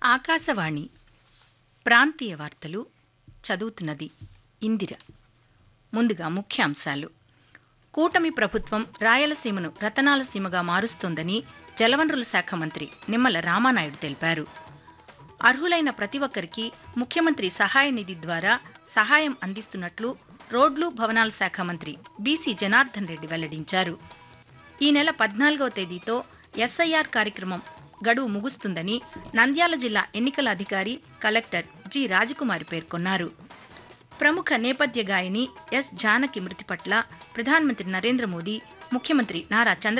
ఆకాశవాణి ప్రాంతీయ వార్తలు చదువుతున్నది ఇందిర ముందుగా ముఖ్యాంశాలు కూటమి ప్రభుత్వం రాయలసీమను రతనాల సీమగా మారుస్తోందని జలవనరుల శాఖ మంత్రి నిమ్మల రామానాయుడు తెలిపారు అర్హులైన ప్రతి ఒక్కరికి ముఖ్యమంత్రి సహాయ నిధి ద్వారా సహాయం అందిస్తున్నట్లు రోడ్లు భవనాల శాఖ మంత్రి బీసీ జనార్దన్ రెడ్డి వెల్లడించారు ఈ నెల పద్నాలుగవ తేదీతో ఎస్ఐఆర్ కార్యక్రమం గడువు ముగుస్తుందని నంద్యాల జిల్లా ఎన్నికల అధికారి కలెక్టర్ జి రాజకుమారి పేర్కొన్నారు ప్రముఖ నేపథ్య గాయని ఎస్ జానకి మృతి పట్ల ప్రధానమంత్రి నరేంద్ర మోదీ ముఖ్యమంత్రి నారా చంద్ర